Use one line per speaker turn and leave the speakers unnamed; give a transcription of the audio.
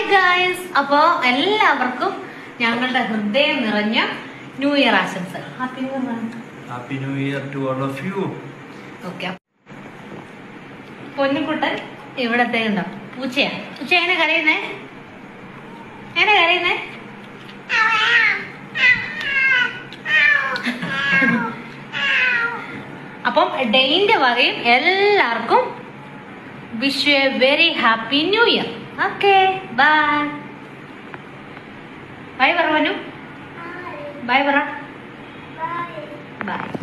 hi guys അപ്പോ എല്ലാവർക്കും ഞങ്ങളുടെ ഹൃദയം നിറഞ്ഞ ന്യൂ ഇയർ ആശംസകൾ happy new year
happy new year to all of you
okay പൊന്നുകുട്ടൻ ഇവിടത്തെ ഉണ്ടോ പൂച്ചയാ പൂച്ച എങ്ങനെ കരയുന്നേ എങ്ങനെ കരയുന്നേ അപ്പം ഡെയിന്റെ വകയും എല്ലാവർക്കും wish you a very happy new year okay bye bye പറ മനു ബൈ പറ ബൈ